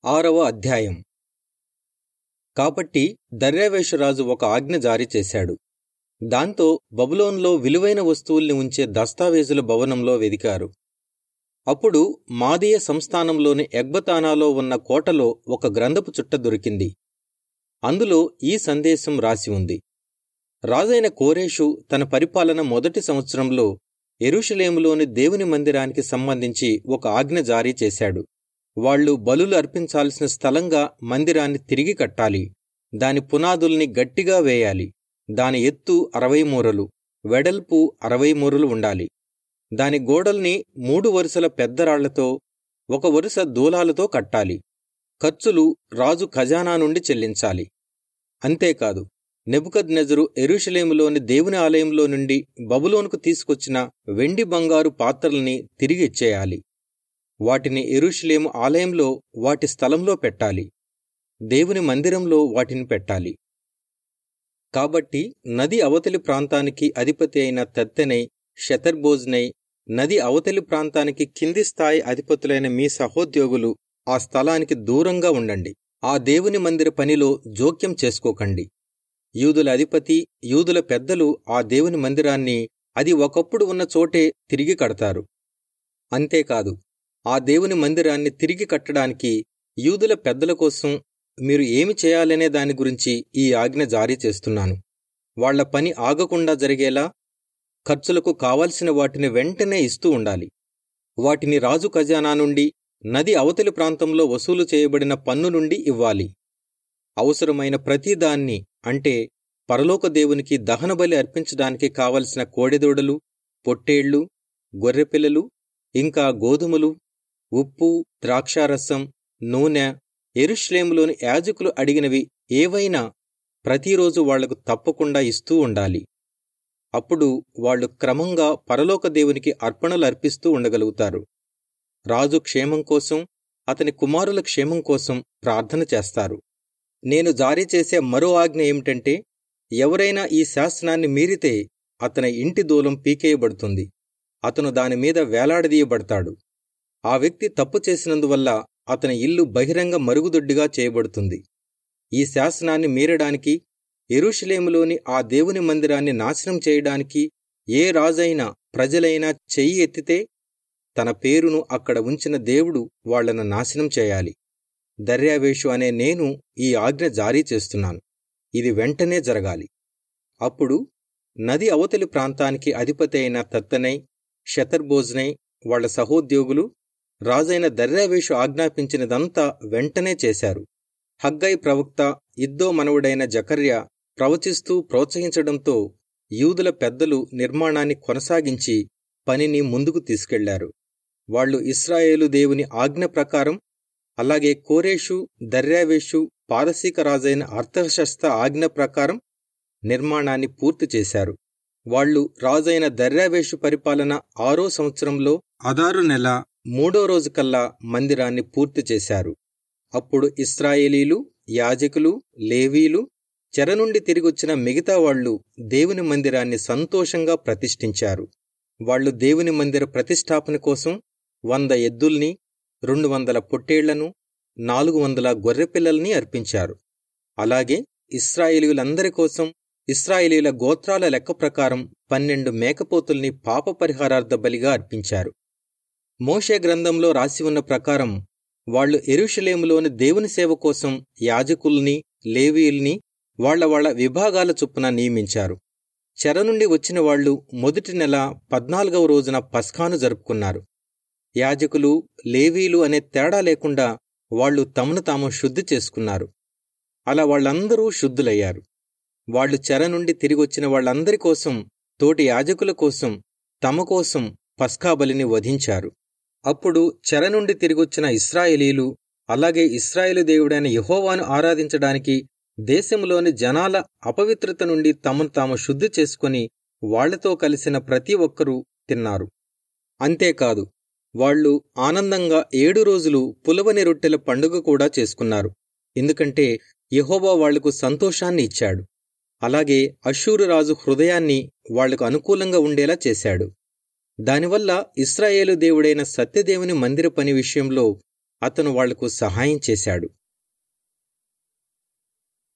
ఆరవ అధ్యాయం కాబట్టి దర్యావేషరాజు ఒక ఆజ్ఞ జారీ చేశాడు దాంతో బబులోన్లో విలువైన వస్తువుల్ని ఉంచే దస్తావేజుల భవనంలో వెదికారు అప్పుడు మాదీయ సంస్థానంలోని ఎగ్బతానాలో ఉన్న కోటలో ఒక గ్రంథపు చుట్ట దొరికింది అందులో ఈ సందేశం రాసి ఉంది రాజైన కోరేషు తన పరిపాలన మొదటి సంవత్సరంలో ఎరుషలేములోని దేవుని మందిరానికి సంబంధించి ఒక ఆజ్ఞ జారీ చేశాడు వాళ్లు బలులు అర్పించాల్సిన స్థలంగా మందిరాన్ని తిరిగి కట్టాలి దాని పునాదుల్ని గట్టిగా వేయాలి దాని ఎత్తు అరవై మూరలు వెడల్పు అరవై మూరలు ఉండాలి దాని గోడల్ని మూడు వరుసల పెద్దరాళ్లతో ఒక వరుస దూలాలతో కట్టాలి ఖర్చులు రాజు ఖజానా నుండి చెల్లించాలి అంతేకాదు నెబుకద్నెజరు ఎరుషలేములోని దేవుని ఆలయంలో నుండి బబులోనుకు తీసుకొచ్చిన వెండి బంగారు పాత్రల్ని తిరిగి ఇచ్చేయాలి వాటిని ఎరుషలేము ఆలయంలో వాటి స్థలంలో పెట్టాలి దేవుని మందిరంలో వాటిని పెట్టాలి కాబట్టి నది అవతలి ప్రాంతానికి అధిపతి అయిన తత్తెనై షతర్బోజ్నై నది అవతలి ప్రాంతానికి కింది స్థాయి అధిపతులైన మీ సహోద్యోగులు ఆ స్థలానికి దూరంగా ఉండండి ఆ దేవుని మందిర పనిలో జోక్యం చేసుకోకండి యూదుల అధిపతి యూదుల పెద్దలు ఆ దేవుని మందిరాన్ని అది ఒకప్పుడు ఉన్న చోటే తిరిగి కడతారు అంతేకాదు ఆ దేవుని మందిరాన్ని తిరిగి కట్టడానికి యూదుల పెద్దల కోసం మీరు ఏమి చేయాలనే దాని గురించి ఈ ఆజ్ఞ జారీ చేస్తున్నాను వాళ్ల పని ఆగకుండా జరిగేలా ఖర్చులకు కావలసిన వాటిని వెంటనే ఇస్తూ ఉండాలి వాటిని రాజు ఖజానా నుండి నది అవతలి ప్రాంతంలో వసూలు చేయబడిన పన్ను నుండి ఇవ్వాలి అవసరమైన ప్రతిదాన్ని అంటే పరలోక దేవునికి దహనబలి అర్పించడానికి కావలసిన కోడెదూడలు పొట్టేళ్లు గొర్రెపిల్లలు ఇంకా గోధుమలు ఉప్పు ద్రాక్షారసం నూనె ఎరుష్లేములోని యాజకులు అడిగినవి ఏవైనా ప్రతిరోజు వాళ్లకు తప్పకుండా ఇస్తూ ఉండాలి అప్పుడు వాళ్లు క్రమంగా పరలోక దేవునికి అర్పణలు అర్పిస్తూ ఉండగలుగుతారు రాజు క్షేమం కోసం అతని కుమారుల క్షేమం కోసం ప్రార్థన చేస్తారు నేను జారీ చేసే మరో ఆజ్ఞ ఏమిటంటే ఎవరైనా ఈ శాసనాన్ని మీరితే అతని ఇంటి దూలం పీకేయబడుతుంది అతను దానిమీద వేలాడదీయబడతాడు ఆ వ్యక్తి తప్పు చేసినందువల్ల అతని ఇల్లు బహిరంగ మరుగుదొడ్డిగా చేయబడుతుంది ఈ శాసనాన్ని మీరడానికి ఎరుషలేములోని ఆ దేవుని మందిరాన్ని నాశనం చేయడానికి ఏ రాజైనా ప్రజలైనా చెయ్యి ఎత్తితే తన పేరును అక్కడ ఉంచిన దేవుడు వాళ్లను నాశనం చేయాలి దర్యావేషు అనే నేను ఈ ఆజ్ఞ జారీ చేస్తున్నాను ఇది వెంటనే జరగాలి అప్పుడు నది అవతలి ప్రాంతానికి అధిపతి అయిన తత్తనై షతర్బోజ్నై వాళ్ల సహోద్యోగులు రాజైన దర్యావేషు ఆజ్ఞాపించినదంతా వెంటనే చేశారు హగ్గై ప్రవక్త ఇద్దో మనవుడైన జకర్య ప్రవచిస్తూ ప్రోత్సహించడంతో యూదుల పెద్దలు నిర్మాణాన్ని కొనసాగించి పనిని ముందుకు తీసుకెళ్లారు వాళ్లు ఇస్రాయేలు దేవుని ఆజ్ఞ ప్రకారం అలాగే కోరేషు దర్యావేషు పారసీక రాజైన అర్థశస్త ఆజ్ఞ ప్రకారం నిర్మాణాన్ని పూర్తి చేశారు వాళ్లు రాజైన దర్యావేషు పరిపాలన ఆరో సంవత్సరంలో అదారు నెల మూడో రోజు కల్లా మందిరాన్ని పూర్తి చేశారు అప్పుడు ఇస్రాయేలీలు యాజకులు లేవీలు చెర నుండి తిరిగొచ్చిన మిగతా వాళ్లు దేవుని మందిరాన్ని సంతోషంగా ప్రతిష్ఠించారు వాళ్లు దేవుని మందిర ప్రతిష్టాపన కోసం వంద ఎద్దుల్ని రెండు వందల పొట్టేళ్లను నాలుగు వందల గొర్రెపిల్లల్ని అర్పించారు అలాగే ఇస్రాయేలీయులందరి కోసం ఇస్రాయేలీల గోత్రాల లెక్క ప్రకారం పన్నెండు మేకపోతుల్ని పాప పరిహారార్థ బలిగా అర్పించారు మోషే గ్రంథంలో రాసి ఉన్న ప్రకారం వాళ్లు ఎరుషలేములోని దేవుని సేవ కోసం యాజకుల్ని లేవీల్ని వాళ్ల వాళ్ల విభాగాల చొప్పున నియమించారు చెర నుండి వచ్చిన వాళ్లు మొదటి నెల పద్నాలుగవ రోజున పస్కాను జరుపుకున్నారు యాజకులు లేవీలు అనే తేడా లేకుండా వాళ్లు తమను తాము శుద్ధి చేసుకున్నారు అలా వాళ్లందరూ శుద్ధులయ్యారు వాళ్లు చెర నుండి తిరిగొచ్చిన వాళ్లందరి కోసం తోటి యాజకుల కోసం తమ కోసం పస్కాబలిని వధించారు అప్పుడు చెర నుండి తిరిగొచ్చిన ఇస్రాయేలీలు అలాగే ఇస్రాయేలు దేవుడైన యహోవాను ఆరాధించడానికి దేశంలోని జనాల అపవిత్రత నుండి తమను తాము శుద్ధి చేసుకుని వాళ్లతో కలిసిన ప్రతి ఒక్కరూ తిన్నారు అంతేకాదు వాళ్లు ఆనందంగా ఏడు రోజులు పులవని రొట్టెల పండుగ కూడా చేసుకున్నారు ఎందుకంటే యహోవా వాళ్లకు సంతోషాన్ని ఇచ్చాడు అలాగే అషూరు రాజు హృదయాన్ని వాళ్లకు అనుకూలంగా ఉండేలా చేశాడు దానివల్ల ఇస్రాయేలు దేవుడైన సత్యదేవుని మందిర పని విషయంలో అతను వాళ్లకు సహాయం చేశాడు